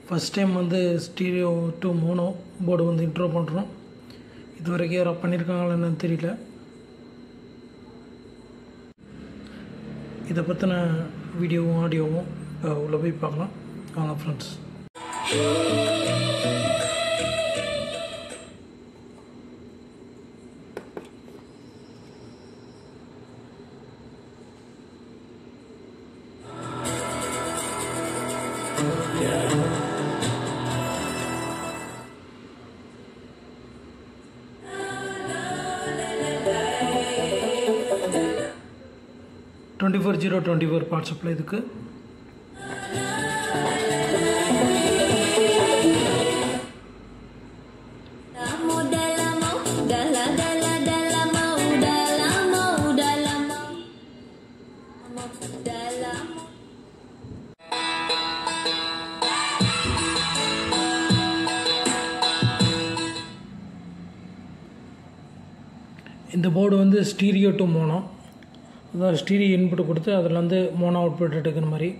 First time வந்து stereo to mono board வந்து intro பண்ணுறோம் இது வரைக்கும் யாரோ பண்ணியிருக்காங்களா என்னன்னு தெரியல இதை பற்றின வீடியோவும் ஆடியோவும் இப்போ உள்ளே போய் பார்க்கலாம் வாங்க friends twenty four zero twenty four part supply இதுக்கு Mau dalam mau, dalam dalam dalam mau, dalam mau, dalam mau, mau dalam. இந்த போர்டு வந்து ஸ்டீரியோ டு மோனோ அதாவது ஸ்டீரியோ இன்புட் கொடுத்து அதில் வந்து மோனோ அவுட்புட் எடுக்கிற மாதிரி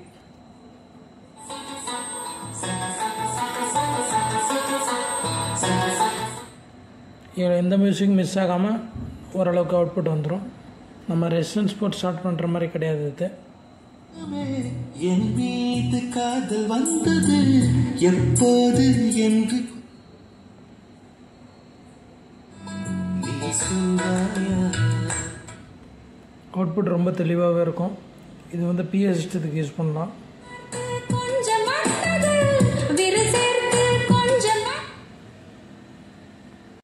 இதில் எந்த மியூசிக் மிஸ் ஆகாமல் ஓரளவுக்கு அவுட்புட் வந்துடும் நம்ம ரெசிஸ்டன்ஸ் போட்டு ஸ்டார்ட் பண்ணுற மாதிரி கிடையாது இது என் மீது காதல் வந்தது எப்போது என்று நீ சொல்வாயா அவுட்புட் ரொம்ப தெளிவாகவே இருக்கும் இது வந்து பிஎஸ் சிஸ்டத்துக்கு யூஸ் பண்ணலாம்